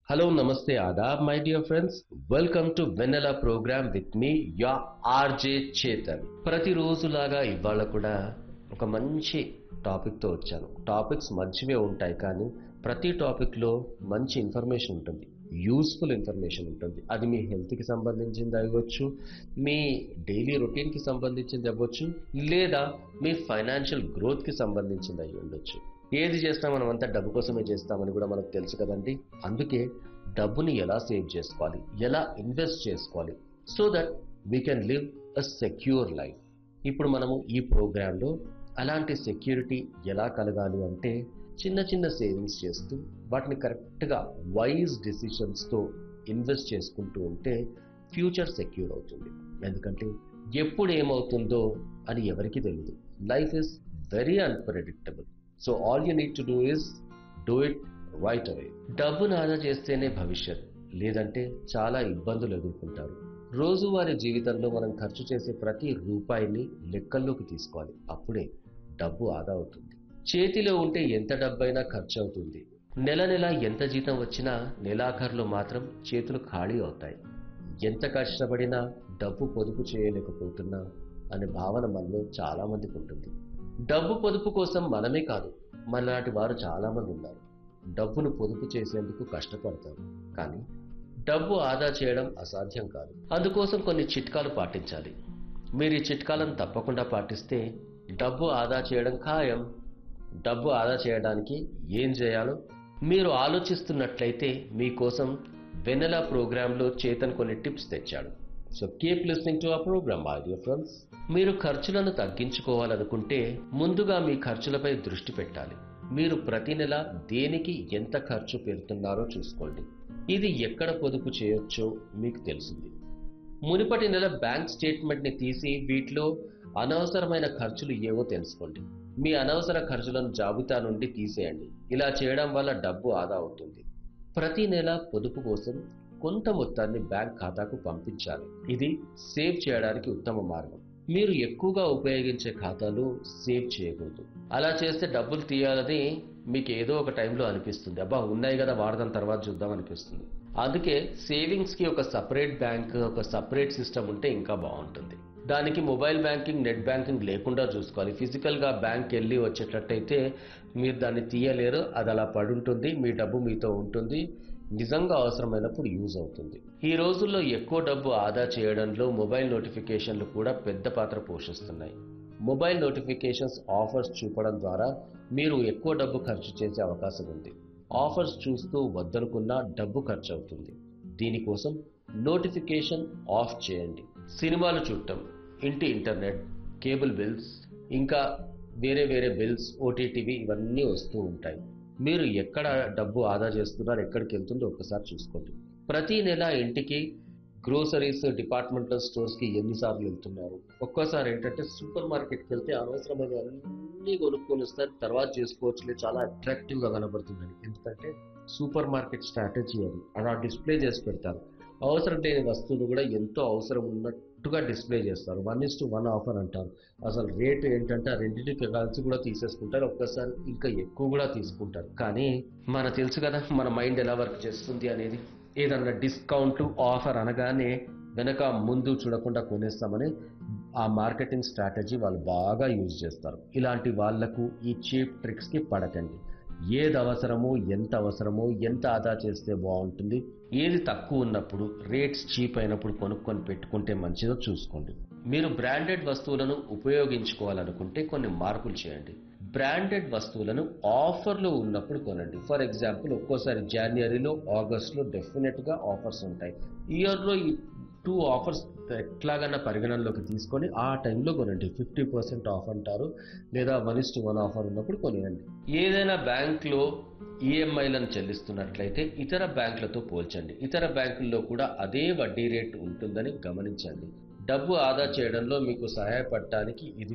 Hello, Namaste, Adab, my dear friends. Welcome to Vanilla program with me, your RJ Chetan. ప్రతిరోజులాగా ఇవాళ కూడా ఒక మంచి టాపిక్తో వచ్చాను టాపిక్స్ మంచివే ఉంటాయి కానీ ప్రతి టాపిక్లో మంచి ఇన్ఫర్మేషన్ ఉంటుంది యూస్ఫుల్ ఇన్ఫర్మేషన్ ఉంటుంది అది మీ హెల్త్కి సంబంధించింది అవ్వచ్చు మీ డైలీ రొటీన్కి సంబంధించింది అవ్వచ్చు లేదా మీ ఫైనాన్షియల్ గ్రోత్కి సంబంధించింది అయి ఉండొచ్చు ఏది చేసినా మనం అంతా డబ్బు కోసమే చేస్తామని కూడా మనకు తెలుసు కదండి అందుకే డబ్బుని ఎలా సేవ్ చేసుకోవాలి ఎలా ఇన్వెస్ట్ చేసుకోవాలి so that we can live a secure life ఇప్పుడు మనము ఈ ప్రోగ్రాంలో అలాంటి సెక్యూరిటీ ఎలా కలగాలి అంటే చిన్న చిన్న సేవింగ్స్ చేస్తూ వాటిని కరెక్ట్గా వైజ్ డిసిషన్స్తో ఇన్వెస్ట్ చేసుకుంటూ ఉంటే ఫ్యూచర్ సెక్యూర్ అవుతుంది ఎందుకంటే ఎప్పుడు ఏమవుతుందో అని ఎవరికి తెలియదు life is very unpredictable so all you need to do is do it right away డబ్బును ఆదా చేస్తేనే భవిష్యత్ లేదంటే చాలా ఇబ్బందులు ఎదుర్కొంటారు రోజువారీ జీవితంలో మనం ఖర్చు చేసే ప్రతి రూపాయిని లెక్కల్లోకి తీసుకోవాలి అప్పుడే డబ్బు ఆదా అవుతుంది చేతిలో ఉంటే ఎంత డబ్బైనా ఖర్చు అవుతుంది నెల నెల ఎంత జీతం వచ్చినా నెలాఖరులో మాత్రం చేతులు ఖాళీ అవుతాయి ఎంత కష్టపడినా డబ్బు పొదుపు చేయలేకపోతున్నా అనే భావన మనలో చాలా మందికి ఉంటుంది డబ్బు పొదుపు కోసం మనమే కాదు మనలాంటి వారు చాలా మంది ఉన్నారు డబ్బును పొదుపు చేసేందుకు కష్టపడతారు కానీ డబ్బు ఆదా చేయడం అసాధ్యం కాదు అందుకోసం కొన్ని చిట్కాలు పాటించాలి మీరు ఈ చిట్కాలను తప్పకుండా పాటిస్తే డబ్బు ఆదా చేయడం ఖాయం డబ్బు ఆదా చేయడానికి ఏం చేయాలో మీరు ఆలోచిస్తున్నట్లయితే మీకోసం వెనెలా ప్రోగ్రాంలో చేతన్ కొన్ని టిప్స్ తెచ్చాడు so keep listening to uh programme my dear friends మీరు ఖర్చులను తగ్గించుకోవాలనుకుంటే ముందుగా మీ ఖర్చులపై దృష్టి పెట్టాలి మీరు ప్రతి నెల దేనికి ఎంత ఖర్చు పెడుతున్నారో చూసుకోండి ఇది ఎక్కడ పొదుపు చేయొచ్చో మీకు తెలుస్తుంది మునుపటి నెల బ్యాంక్ స్టేట్మెంట్ని తీసి వీటిలో అనవసరమైన ఖర్చులు ఏవో తెలుసుకోండి మీ అనవసర ఖర్చులను జాబితా నుండి తీసేయండి ఇలా చేయడం వల్ల డబ్బు ఆదా అవుతుంది ప్రతి నెల పొదుపు కోసం కొంత మొత్తాన్ని బ్యాంక్ ఖాతాకు పంపించాలి ఇది సేవ్ చేయడానికి ఉత్తమ మార్గం మీరు ఎక్కువగా ఉపయోగించే ఖాతాలు సేవ్ చేయకూడదు అలా చేస్తే డబ్బులు తీయాలని మీకు ఏదో ఒక టైంలో అనిపిస్తుంది అబ్బా ఉన్నాయి కదా వాడదాం తర్వాత చూద్దాం అనిపిస్తుంది అందుకే సేవింగ్స్కి ఒక సపరేట్ బ్యాంక్ ఒక సపరేట్ సిస్టమ్ ఉంటే ఇంకా బాగుంటుంది దానికి మొబైల్ బ్యాంకింగ్ నెట్ బ్యాంకింగ్ లేకుండా చూసుకోవాలి ఫిజికల్గా బ్యాంక్ వెళ్ళి వచ్చేటట్టయితే మీరు దాన్ని తీయలేరు అది అలా పడుంటుంది మీ డబ్బు మీతో ఉంటుంది నిజంగా అవసరమైనప్పుడు యూజ్ అవుతుంది ఈ రోజుల్లో ఎక్కువ డబ్బు ఆదా చేయడంలో మొబైల్ నోటిఫికేషన్లు కూడా పెద్ద పాత్ర పోషిస్తున్నాయి మొబైల్ నోటిఫికేషన్స్ ఆఫర్స్ చూపడం ద్వారా మీరు ఎక్కువ డబ్బు ఖర్చు చేసే అవకాశం ఉంది ఆఫర్స్ చూస్తూ వద్దనుకున్నా డబ్బు ఖర్చు అవుతుంది దీనికోసం నోటిఫికేషన్ ఆఫ్ చేయండి సినిమాలు చూడటం ఇంటి ఇంటర్నెట్ కేబుల్ బిల్స్ ఇంకా వేరే వేరే బిల్స్ ఓటీటీవీ ఇవన్నీ వస్తూ ఉంటాయి మీరు ఎక్కడ డబ్బు ఆదా చేస్తున్నారు ఎక్కడికి వెళ్తుందో ఒక్కసారి చూసుకోండి ప్రతి నెల ఇంటికి గ్రోసరీస్ డిపార్ట్మెంటల్ స్టోర్స్కి ఎన్నిసార్లు వెళ్తున్నారు ఒక్కోసారి ఏంటంటే సూపర్ మార్కెట్కి వెళ్తే అనవసరమైన అన్ని కొనుక్కొని వస్తారు తర్వాత చేసుకోవచ్చులే చాలా అట్రాక్టివ్గా కనబడుతుందని ఎందుకంటే సూపర్ మార్కెట్ స్ట్రాటజీ అది అలా డిస్ప్లే చేసి పెడతారు అవసరం లేని వస్తువులు కూడా ఎంతో అవసరం ఉన్నట్టుగా డిస్ప్లే చేస్తారు one is two one offer అంటారు అసలు రేటు ఏంటంటే ఆ రెండింటికి కలిసి కూడా తీసేసుకుంటారు ఒక్కసారి ఇంకా ఎక్కువ కూడా తీసుకుంటారు కానీ మన తెలుసు కదా మన మైండ్ ఎలా వర్క్ చేస్తుంది అనేది ఏదన్నా డిస్కౌంట్ ఆఫర్ అనగానే వెనక ముందు చూడకుండా కొనేస్తామని ఆ మార్కెటింగ్ స్ట్రాటజీ వాళ్ళు బాగా యూజ్ చేస్తారు ఇలాంటి వాళ్లకు ఈ చీప్ ట్రిక్స్కి పడకండి ఏది అవసరమో ఎంత అవసరమో ఎంత ఆదా చేస్తే బాగుంటుంది ఏది తక్కువ ఉన్నప్పుడు రేట్స్ చీప్ అయినప్పుడు కొనుక్కొని పెట్టుకుంటే మంచిదో చూసుకోండి మీరు బ్రాండెడ్ వస్తువులను ఉపయోగించుకోవాలనుకుంటే కొన్ని మార్పులు చేయండి బ్రాండెడ్ వస్తువులను ఆఫర్లో ఉన్నప్పుడు కొనండి ఫర్ ఎగ్జాంపుల్ ఒక్కోసారి జనవరిలో ఆగస్ట్లో డెఫినెట్గా ఆఫర్స్ ఉంటాయి ఇయర్లో ఈ టూ ఆఫర్స్ ఎట్లాగన్నా పరిగణనలోకి తీసుకొని ఆ టైంలో కొనండి ఫిఫ్టీ పర్సెంట్ ఆఫ్ అంటారు లేదా one is two one offer ఉన్నప్పుడు కొనియండి ఏదైనా బ్యాంక్లో ఈఎంఐలను చెల్లిస్తున్నట్లయితే ఇతర బ్యాంకులతో పోల్చండి ఇతర బ్యాంకుల్లో కూడా అదే వడ్డీ రేటు ఉంటుందని గమనించండి డబ్బు ఆదా చేయడంలో మీకు సహాయపడటానికి ఇది